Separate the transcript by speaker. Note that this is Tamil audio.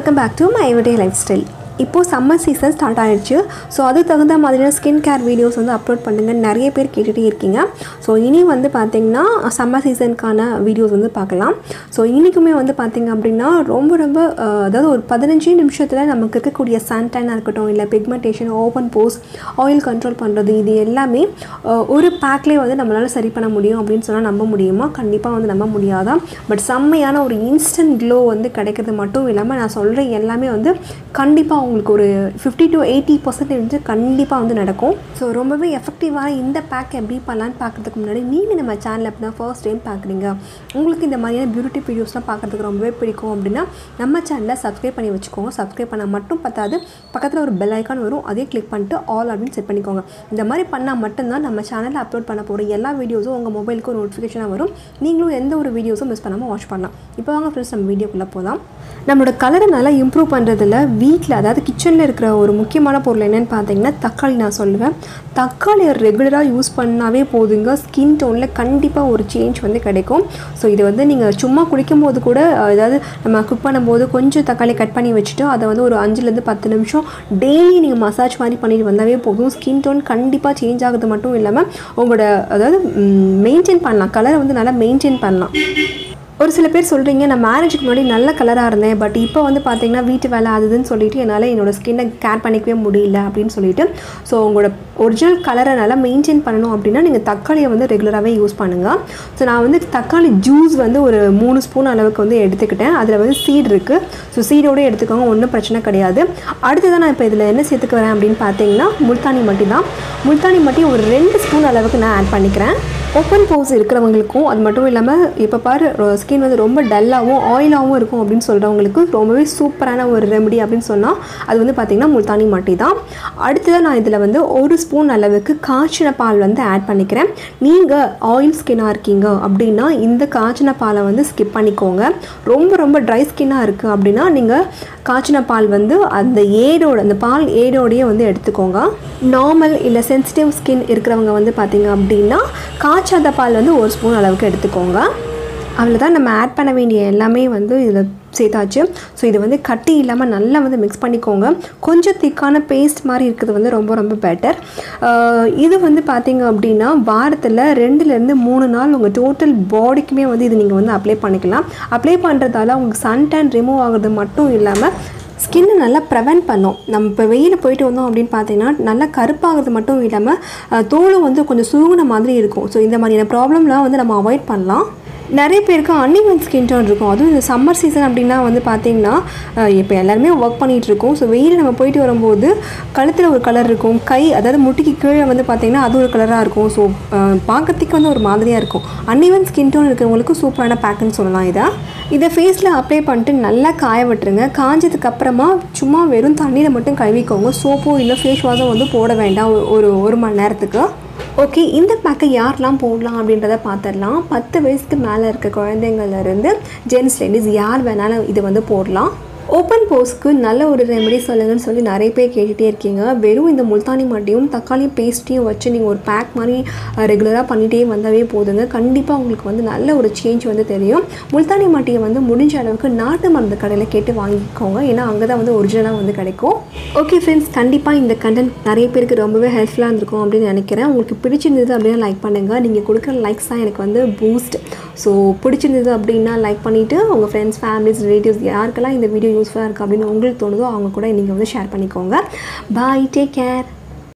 Speaker 1: welcome back to my everyday lifestyle இப்போது சம்மர் சீசன் ஸ்டார்ட் ஆயிடுச்சு ஸோ அதுக்கு தகுந்த மாதிரியான ஸ்கின் கேர் வீடியோஸ் வந்து அப்லோட் பண்ணுங்க நிறைய பேர் கேட்டுகிட்டே இருக்கீங்க ஸோ இனி வந்து பார்த்திங்கன்னா சம்மர் சீசனுக்கான வீடியோஸ் வந்து பார்க்கலாம் ஸோ இன்றைக்குமே வந்து பார்த்திங்க அப்படின்னா ரொம்ப ரொம்ப அஹ், அதாவது ஒரு பதினஞ்சு நிமிஷத்தில் நமக்கு இருக்கக்கூடிய சன்டைனாக இருக்கட்டும் இல்லை pigmentation open pores oil control பண்ணுறது இது எல்லாமே அஹ், ஒரு பேக்லேயே வந்து நம்மளால் சரி பண்ண முடியும் அப்படின்னு சொன்னால் நம்ப முடியுமா கண்டிப்பாக வந்து நம்ப முடியாதான் பட் செம்மையான ஒரு இன்ஸ்டன்ட் க்ளோ வந்து கிடைக்கிறது மட்டும் இல்லாமல் நான் சொல்கிற எல்லாமே வந்து கண்டிப்பாக உங்களுக்கு ஒரு ஃபிஃப்டி டு எயிட்டி பர்சன்டேஜ் கண்டிப்பாக வந்து நடக்கும் ஸோ ரொம்பவே எஃபெக்டிவான இந்த பேக் எப்படி பண்ணலான்னு பார்க்கறதுக்கு முன்னாடி நீங்கள் நம்ம சேனல் அப்படி தான் ஃபர்ஸ்ட் டைம் பார்க்குறீங்க உங்களுக்கு இந்த மாதிரியான பியூட்டி வீடியோஸ்லாம் பார்க்கறதுக்கு ரொம்பவே பிடிக்கும் அப்படின்னா நம்ம சேனலை சப்ஸ்கிரைப் பண்ணி வச்சுக்கோங்க சப்ஸ்கிரைப் பண்ணால் மட்டும் பத்தாது பக்கத்தில் ஒரு பெல் ஐக்கான் வரும் அதே கிளிக் பண்ணிட்டு ஆல் அப்படின்னு செட் பண்ணிக்கோங்க இந்த மாதிரி பண்ணால் மட்டும்தான் நம்ம சேனலில் அப்லோட் பண்ண போகிற எல்லா வீடியோஸும் உங்கள் மொபைலுக்கு ஒரு நோட்டிஃபிகேஷனாக வரும் நீங்களும் எந்த ஒரு வீடியோஸும் மிஸ் பண்ணாமல் வாட்ச் பண்ணலாம் இப்போ வாங்க ஃப்ரெண்ட்ஸ் நம்ம வீடியோக்குள்ளே போகலாம் நம்மளோட கலரை நல்லா இம்ப்ரூவ் பண்ணுறதுல வீட்டில் அதாவது கிச்சனில் இருக்கிற ஒரு முக்கியமான பொருள் என்னென்னு பார்த்தீங்கன்னா தக்காளி நான் சொல்லுவேன் தக்காளியை ரெகுலராக யூஸ் பண்ணாவே போதுங்க ஸ்கின் டோனில் கண்டிப்பாக ஒரு சேஞ்ச் வந்து கிடைக்கும் ஸோ இது வந்து நீங்கள் சும்மா குளிக்கும்போது கூட அஹ், அதாவது நம்ம குக் பண்ணும்போது கொஞ்சம் தக்காளி கட் பண்ணி வச்சுட்டு அதை வந்து ஒரு அஞ்சுலேருந்து பத்து நிமிஷம் டெய்லி நீங்கள் மசாஜ் மாதிரி பண்ணிட்டு வந்தாவே போதும் ஸ்கின் டோன் கண்டிப்பாக சேஞ்ச் ஆகுது மட்டும் இல்லாமல் உங்களோட அதாவது மெயின்டைன் பண்ணலாம் கலரை வந்து நல்லா மெயின்டைன் பண்ணலாம் ஒரு சில பேர் சொல்கிறீங்க நான் மேரேஜுக்கு முன்னாடி நல்ல கலராக இருந்தேன் பட் இப்போ வந்து பார்த்தீங்கன்னா வீட்டு வேலை அதுதுன்னு சொல்லிட்டு என்னால் என்னோட ஸ்கின்னை கேர் பண்ணிக்கவே முடியல அப்படின்னு சொல்லிட்டு ஸோ உங்களோட ஒரிஜினல் கலரை நல்லா மெயின்டைன் பண்ணணும் அப்படின்னா நீங்கள் தக்காளியை வந்து ரெகுலராகவே யூஸ் பண்ணுங்கள் ஸோ நான் வந்து தக்காளி ஜூஸ் வந்து ஒரு மூணு ஸ்பூன் அளவுக்கு வந்து எடுத்துக்கிட்டேன் அதில் வந்து சீட் இருக்குது ஸோ சீடோடு எடுத்துக்கோங்க ஒன்றும் பிரச்சனை கிடையாது அடுத்ததான் நான் இப்போ இதில் என்ன சேர்த்துக்க வரேன் அப்படின்னு பார்த்தீங்கன்னா முல்தானி மட்டி தான் முல்தானி மட்டி ஒரு ரெண்டு ஸ்பூன் அளவுக்கு நான் ஆட் பண்ணிக்கிறேன் ஓப்பன் போஸ் இருக்கிறவங்களுக்கும் அது மட்டும் இல்லாமல் இப்போ பாரு ஸ்கின் வந்து ரொம்ப டல்லாகவும் ஆயிலாகவும் இருக்கும் அப்படின்னு சொல்கிறவங்களுக்கு ரொம்பவே சூப்பரான ஒரு ரெமெடி அப்படின்னு சொன்னால் அது வந்து பார்த்திங்கன்னா முல்தானி மாட்டி தான் அடுத்ததாக நான் இதில் வந்து ஒரு ஸ்பூன் அளவுக்கு காய்ச்சின பால் வந்து ஆட் பண்ணிக்கிறேன் நீங்கள் ஆயில் ஸ்கின்னாக இருக்கீங்க அப்படின்னா இந்த காய்ச்சின பாலை வந்து ஸ்கிப் பண்ணிக்கோங்க ரொம்ப ரொம்ப ட்ரை ஸ்கின்னாக இருக்குது அப்படின்னா நீங்கள் காய்ச்சின பால் வந்து அந்த ஏடோட அந்த பால் ஏடோடையே வந்து எடுத்துக்கோங்க நார்மல் இல்லை சென்சிட்டிவ் ஸ்கின் இருக்கிறவங்க வந்து பார்த்தீங்க அப்படின்னா காய்ச்சாத பால் வந்து ஒரு ஸ்பூன் அளவுக்கு எடுத்துக்கோங்க அவ்வளோதான் நம்ம ஆட் பண்ண வேண்டிய எல்லாமே வந்து இதில் சேர்த்தாச்சு ஸோ இது வந்து கட்டி இல்லாமல் நல்லா வந்து மிக்ஸ் பண்ணிக்கோங்க கொஞ்சம் திக்கான பேஸ்ட் மாதிரி இருக்கிறது வந்து ரொம்ப ரொம்ப பெட்டர் இது வந்து பார்த்தீங்க அப்படின்னா வாரத்தில் ரெண்டுலேருந்து மூணு நாள் உங்கள் டோட்டல் பாடிக்குமே வந்து இது நீங்கள் வந்து அப்ளை பண்ணிக்கலாம் அப்ளை பண்ணுறதால உங்களுக்கு சன் டேன் ரிமூவ் ஆகுறது மட்டும் இல்லாமல் ஸ்கின்னை நல்லா ப்ரிவென்ட் பண்ணும் நம்ம இப்போ வெயில் போயிட்டு வந்தோம் அப்படின்னு பார்த்தீங்கன்னா நல்லா கருப்பாகிறது மட்டும் இல்லாமல் அஹ், தோலும் வந்து கொஞ்சம் சுருங்கின மாதிரி இருக்கும் ஸோ இந்த மாதிரியான ப்ராப்ளம்லாம் வந்து நம்ம அவாய்ட் பண்ணலாம் நிறைய பேருக்கு அன்இவன் ஸ்கின் டோன் இருக்கும் அதுவும் இந்த சம்மர் சீசன் அப்படின்னா வந்து பார்த்தீங்கன்னா அஹ், இப்போ எல்லாருமே ஒர்க் பண்ணிகிட்டு இருக்கோம் ஸோ வெயில் நம்ம போயிட்டு வரும்போது கழுத்தில் ஒரு கலர் இருக்கும் கை அதாவது முட்டிக்கு கீழே வந்து பார்த்தீங்கன்னா அது ஒரு கலராக இருக்கும் ஸோ பார்க்கறதுக்கு வந்து ஒரு மாதிரியாக இருக்கும் அன்இவன் ஸ்கின் டோன் இருக்கிறவங்களுக்கு சூப்பரான பேக்குன்னு சொல்லலாம் இதை இதை ஃபேஸில் அப்ளை பண்ணிட்டு நல்லா காய விட்டுருங்க காஞ்சதுக்கு அப்புறமா சும்மா வெறும் தண்ணியில் மட்டும் கழுவிக்கோங்க சோப்போ இல்லை ஃபேஸ் வாஷோ வந்து போட வேண்டாம் ஒரு- ஒரு ஒரு மணி நேரத்துக்கு ஓகே இந்த பேக்கை யாரெல்லாம் போடலாம் அப்படின்றத பார்த்துடலாம் பத்து வயசுக்கு மேலே இருக்க குழந்தைங்கள்லேருந்து ஜென்ஸ் லேடிஸ் யார் வேணாலும் இது வந்து போடலாம் ஓப்பன் போஸ்க்கு நல்ல ஒரு ரெமெடி சொல்லுங்கன்னு சொல்லி நிறைய பேர் கேட்டுகிட்டே இருக்கீங்க வெறும் இந்த முல்தானி மட்டியும் தக்காளி பேஸ்ட்டையும் வச்சு நீங்கள் ஒரு பேக் மாதிரி ரெகுலராக பண்ணிகிட்டே வந்தாவே போதுங்க கண்டிப்பாக உங்களுக்கு வந்து நல்ல ஒரு சேஞ்ச் வந்து தெரியும் முல்தானி மட்டியை வந்து முடிஞ்ச அளவுக்கு நாட்டு மருந்து கடையில் கேட்டு வாங்கிக்கோங்க ஏன்னா அங்கே தான் வந்து ஒரிஜினலாக வந்து கிடைக்கும் ஓகே ஃப்ரெண்ட்ஸ் கண்டிப்பாக இந்த கண்டென்ட் நிறைய பேருக்கு ரொம்பவே ஹெல்ப்ஃபுல்லாக இருந்திருக்கும் அப்படின்னு நினைக்கிறேன் உங்களுக்கு பிடிச்சிருந்தது அப்படின்னா லைக் பண்ணுங்கள் நீங்கள் கொடுக்குற லைக்ஸ் தான் எனக்கு வந்து பூஸ்ட் ஸோ பிடிச்சிருந்தது அப்படின்னா லைக் பண்ணிவிட்டு உங்கள் ஃப்ரெண்ட்ஸ் ஃபேமிலிஸ் ரிலேட்டிவ்ஸ் யாருக்கெல்லாம் இந்த வீடியோ யூஸ்ஃபுல்லாக இருக்குது அப்படின்னு உங்களுக்கு தோணுதோ அவங்க கூட நீங்கள் வந்து ஷேர் பண்ணிக்கோங்க பாய் டேக் கேர்